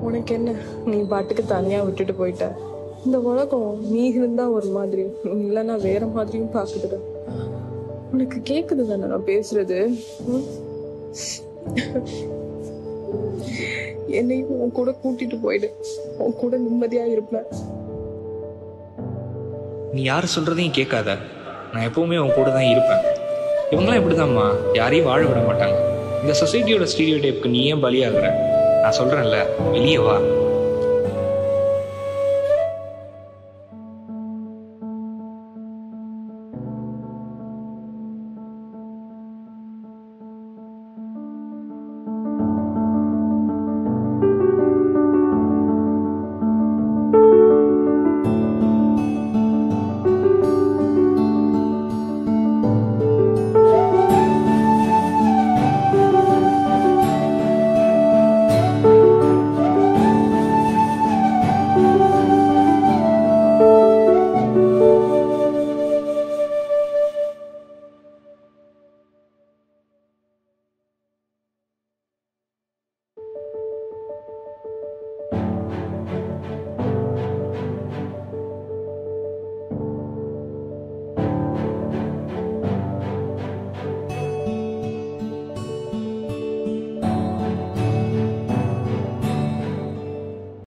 உனக்கு என்ன நீ பாட்டுக்கு தனியா விட்டுட்டு போயிட்ட இந்த உலகம் நீ இருந்தா ஒரு மாதிரி நீ இல்லைன்னா வேற மாதிரியும் பாக்குதுடா உனக்கு கேக்குது தானே நான் பேசுறது ம்? என்னையும் உன் கூட கூட்டிட்டு போயிடு உன் கூட நிம்மதியா இருப்பேன் நீ யார் சொல்றதையும் கேட்காத நான் எப்பவுமே உன் கூட தான் இருப்பேன் இவங்களாம் இப்படிதாம்மா யாரையும் வாழ விட மாட்டாங்க இந்த சொசைட்டியோட ஸ்டீரியோ டைப்புக்கு நீ ஏன் பலியாகுற நான் சொல்றேன்ல வெளியே வா